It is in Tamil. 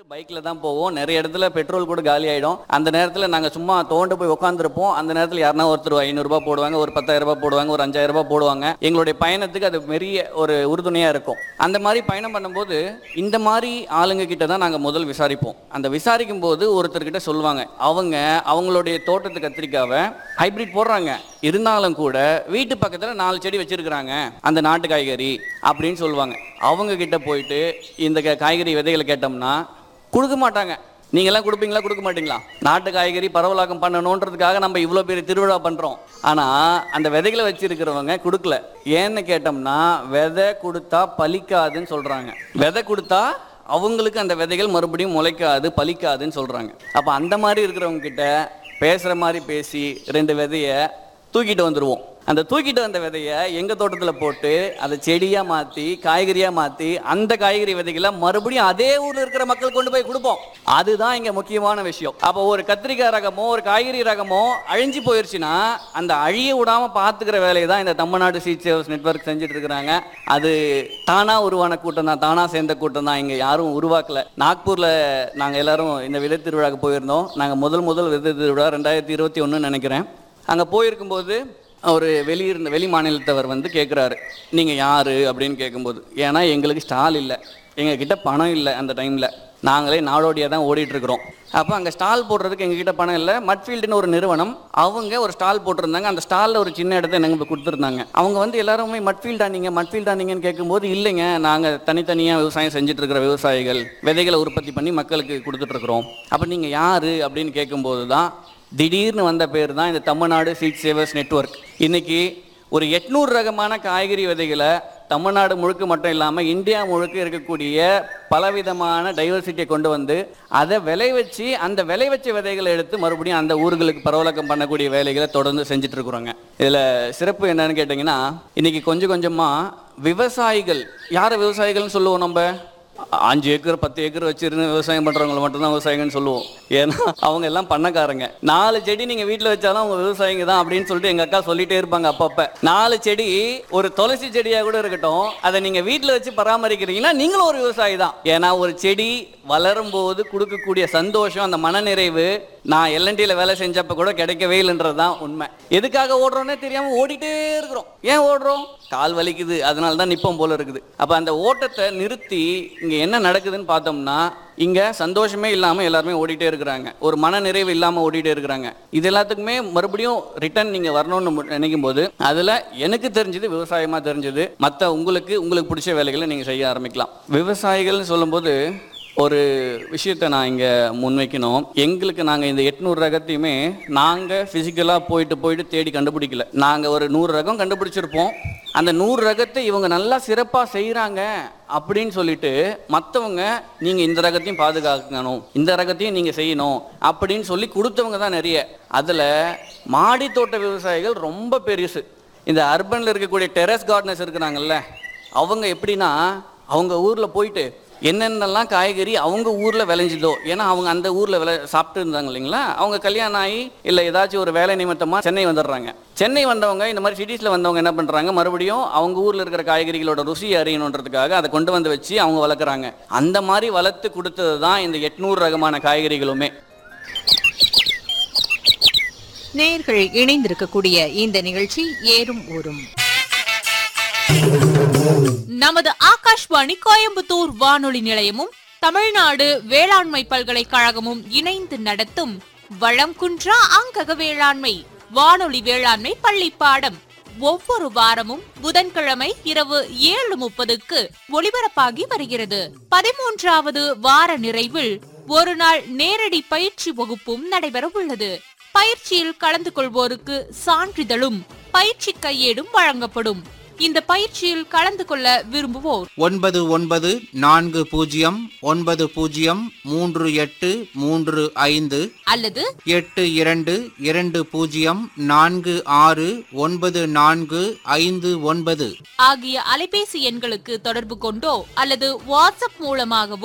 பைக்ல தான் போவோம் நிறைய இடத்துல பெட்ரோல் கூட காலி ஆயிடும் அந்த நேரத்துல நாங்க சும்மா தோண்டு போய் உட்காந்துருப்போம் அந்த நேரத்துல யாருன்னா ஒருத்தர் ஐநூறு ரூபாய் போடுவாங்க ஒரு பத்தாயிரம் ரூபாய் போடுவாங்க ஒரு அஞ்சாயிரம் ரூபாய் போடுவாங்க எங்களுடைய பயணத்துக்கு அது பெரிய ஒரு உறுதுணையா இருக்கும் அந்த மாதிரி பயணம் பண்ணும்போது இந்த மாதிரி ஆளுங்க கிட்ட தான் நாங்க முதல் விசாரிப்போம் அந்த விசாரிக்கும் போது ஒருத்தர்கிட்ட சொல்லுவாங்க அவங்க அவங்களுடைய தோட்டத்து கத்திரிக்காவை ஹைபிரிட் போடுறாங்க இருந்தாலும் கூட வீட்டு பக்கத்துல நாலு செடி வச்சிருக்கிறாங்க அந்த நாட்டு காய்கறி அப்படின்னு சொல்லுவாங்க அவங்க கிட்ட போயிட்டு இந்த க- காய்கறி விதைகளை கேட்டோம்னா கொடுக்க மாட்டாங்க நீங்க எல்லாம் கொடுப்பீங்களா கொடுக்க மாட்டீங்களா நாட்டு காய்கறி பரவலாக்கம் பண்ணணுன்றதுக்காக நம்ம இவ்வளோ பெரிய திருவிழா பண்றோம் ஆனா அந்த விதைகளை வச்சிருக்கிறவங்க கொடுக்கல ஏன்னு கேட்டோம்னா விதை கொடுத்தா பலிக்காதுன்னு சொல்றாங்க விதை கொடுத்தா அவங்களுக்கு அந்த விதைகள் மறுபடியும் முளைக்காது பலிக்காதுன்னு சொல்றாங்க அப்ப அந்த மாதிரி இருக்கிறவங்க கிட்ட பேசுற மாதிரி பேசி ரெண்டு விதைய தூக்கிட்டு வந்துருவோம் அந்த தூக்கிட்டு வந்த விதைய எங்க தோட்டத்துல போட்டு அதை செடியா மாத்தி காய்கறியா மாத்தி அந்த காய்கறி விதைகளை மறுபடியும் அதே ஊர்ல இருக்கிற மக்களுக்கு கொண்டு போய் கொடுப்போம் அதுதான் இங்க முக்கியமான விஷயம் அப்போ ஒரு கத்திரிக்காய் ரகமோ ஒரு காய்கறி ரகமோ அழிஞ்சு போயிருச்சுன்னா அந்த அழிய விடாம பாத்துக்கிற வேலையை தான் இந்த தமிழ்நாடு சீட் சேவர்ஸ் நெட்வொர்க் செஞ்சுட்டு இருக்கிறாங்க அது தானா உருவான கூட்டம் தான் தானா சேர்ந்த கூட்டம் தான் இங்க யாரும் உருவாக்கல நாக்பூர்ல நாங்க எல்லாரும் இந்த விதை திருவிழாக்கு போயிருந்தோம் நாங்க முதல் முதல் விதை திருவிழா ரெண்டாயிரத்தி இருபத்தி ஒன்னு நினைக்கிறேன் அங்க போயிருக்கும்போது ஒரு வெளியிருந்த வெளி மாநிலத்தவர் வந்து கேட்குறாரு நீங்கள் யார் அப்படின்னு கேட்கும்போது ஏன்னா எங்களுக்கு ஸ்டால் இல்லை எங்ககிட்ட பணம் இல்லை அந்த டைமில் நாங்களே நாடோடியாக தான் ஓடிட்டு இருக்கிறோம் அப்போ அங்கே ஸ்டால் போடுறதுக்கு எங்ககிட்ட பணம் இல்லை மட்ஃபீல்டுன்னு ஒரு நிறுவனம் அவங்க ஒரு ஸ்டால் போட்டிருந்தாங்க அந்த ஸ்டாலில் ஒரு சின்ன இடத்த எனக்கு கொடுத்துருந்தாங்க அவங்க வந்து எல்லாருமே மட்ஃபீல்டா நீங்கள் மட்ஃபீல்டா நீங்கன்னு கேட்கும்போது இல்லைங்க நாங்கள் தனித்தனியாக விவசாயம் செஞ்சுட்டு இருக்கிற விவசாயிகள் விதைகளை உற்பத்தி பண்ணி மக்களுக்கு கொடுத்துட்ருக்குறோம் அப்போ நீங்கள் யார் அப்படின்னு கேட்கும்போது தான் திடீர்னு வந்த பேர் தான் இந்த தமிழ்நாடு சீட் சேவர்ஸ் நெட்வொர்க் இன்னைக்கு ஒரு எட்நூறு ரகமான காய்கறி விதைகளை தமிழ்நாடு முழுக்க மட்டும் இல்லாமல் இந்தியா முழுக்க இருக்கக்கூடிய பலவிதமான டைவர்சிட்டியை கொண்டு வந்து அதை விளை வச்சு அந்த விளை வச்ச விதைகளை எடுத்து மறுபடியும் அந்த ஊர்களுக்கு பரவலாக்கம் பண்ணக்கூடிய வேலைகளை தொடர்ந்து செஞ்சுட்டு இருக்கிறோங்க இதில் சிறப்பு என்னன்னு கேட்டிங்கன்னா இன்னைக்கு கொஞ்சம் கொஞ்சமாக விவசாயிகள் யாரை விவசாயிகள்னு சொல்லுவோம் நம்ம அஞ்சு ஏக்கர் பத்து ஏக்கர் வச்சிருந்து விவசாயம் பண்றவங்க மட்டும்தான் விவசாயிங்கன்னு சொல்லுவோம் ஏன்னா அவங்க எல்லாம் பண்ணக்காரங்க நாலு செடி நீங்க வீட்ல வச்சாலும் அவங்க விவசாயிங்க தான் அப்படின்னு சொல்லிட்டு எங்க அக்கா சொல்லிட்டே இருப்பாங்க அப்பப்ப நாலு செடி ஒரு துளசி செடியா கூட இருக்கட்டும் அதை நீங்க வீட்ல வச்சு பராமரிக்கிறீங்கன்னா நீங்களும் ஒரு விவசாயி தான் ஏன்னா ஒரு செடி வளரும் போது கொடுக்கக்கூடிய சந்தோஷம் அந்த மனநிறைவு நான் எல்என்டியில் வேலை செஞ்சப்ப கூட கிடைக்கவே இல்லைன்றது தான் உண்மை எதுக்காக ஓடுறோன்னே தெரியாம ஓடிட்டே இருக்கிறோம் ஏன் ஓடுறோம் கால் வலிக்குது அதனால தான் நிப்பம் போல இருக்குது அப்ப அந்த ஓட்டத்தை நிறுத்தி இங்க என்ன நடக்குதுன்னு பார்த்தோம்னா இங்க சந்தோஷமே இல்லாம எல்லாருமே ஓடிட்டே இருக்கிறாங்க ஒரு மன நிறைவு இல்லாம ஓடிட்டே இருக்கிறாங்க இது எல்லாத்துக்குமே மறுபடியும் ரிட்டர்ன் நீங்க வரணும்னு மு- நினைக்கும் போது அதுல எனக்கு தெரிஞ்சது விவசாயமா தெரிஞ்சது மத்த உங்களுக்கு உங்களுக்கு பிடிச்ச வேலைகளை நீங்க செய்ய ஆரம்பிக்கலாம் விவசாயிகள்னு சொல்லும்போது ஒரு விஷயத்தை நான் இங்கே முன்வைக்கணும் எங்களுக்கு நாங்கள் இந்த எட்நூறு ரகத்தையுமே நாங்கள் ஃபிசிக்கலாக போயிட்டு போயிட்டு தேடி கண்டுபிடிக்கல நாங்கள் ஒரு நூறு ரகம் கண்டுபிடிச்சிருப்போம் அந்த நூறு ரகத்தை இவங்க நல்லா சிறப்பாக செய்கிறாங்க அப்படின்னு சொல்லிட்டு மற்றவங்க நீங்கள் இந்த ரகத்தையும் பாதுகாக்கணும் இந்த ரகத்தையும் நீங்கள் செய்யணும் அப்படின்னு சொல்லி கொடுத்தவங்க தான் நிறைய அதில் மாடி தோட்ட விவசாயிகள் ரொம்ப பெருசு இந்த அர்பனில் இருக்கக்கூடிய டெரஸ் கார்டனர்ஸ் இருக்கிறாங்கல்ல அவங்க எப்படின்னா அவங்க ஊரில் போயிட்டு என்னென்னலாம் காய்கறி அவங்க ஊரில் விளைஞ்சுதோ ஏன்னா அவங்க அந்த ஊரில் விளை சாப்பிட்டு இருந்தாங்க இல்லைங்களா அவங்க கல்யாணம் ஆகி இல்லை ஏதாச்சும் ஒரு வேலை நிமித்தமாக சென்னை வந்துடுறாங்க சென்னை வந்தவங்க இந்த மாதிரி சிட்டிஸில் வந்தவங்க என்ன பண்ணுறாங்க மறுபடியும் அவங்க ஊரில் இருக்கிற காய்கறிகளோட ருசி அறியணுன்றதுக்காக அதை கொண்டு வந்து வச்சு அவங்க வளர்க்குறாங்க அந்த மாதிரி வளர்த்து கொடுத்தது தான் இந்த எட்நூறு ரகமான காய்கறிகளுமே நேர்கள் இணைந்திருக்கக்கூடிய இந்த நிகழ்ச்சி ஏறும் ஊரும் நமது ஆகாஷ்வாணி கோயம்புத்தூர் வானொலி நிலையமும் தமிழ்நாடு வேளாண்மை பல்கலைக்கழகமும் இணைந்து நடத்தும் வளம் குன்றா அங்கக வேளாண்மை வானொலி வேளாண்மை பள்ளி பாடம் ஒவ்வொரு வாரமும் புதன்கிழமை இரவு ஏழு முப்பதுக்கு ஒளிபரப்பாகி வருகிறது பதிமூன்றாவது வார நிறைவில் ஒரு நாள் நேரடி பயிற்சி வகுப்பும் நடைபெற உள்ளது பயிற்சியில் கலந்து கொள்வோருக்கு சான்றிதழும் பயிற்சி கையேடும் வழங்கப்படும் இந்த பயிற்சியில் கலந்து கொள்ள விரும்புவோர் ஒன்பது ஒன்பது நான்கு பூஜ்ஜியம் ஒன்பது பூஜ்ஜியம் மூன்று எட்டு மூன்று ஐந்து அல்லது எட்டு இரண்டு இரண்டு பூஜ்ஜியம் நான்கு ஆறு ஒன்பது நான்கு ஐந்து ஒன்பது ஆகிய அலைபேசி எண்களுக்கு தொடர்பு கொண்டோ அல்லது வாட்ஸ்அப் மூலமாகவோ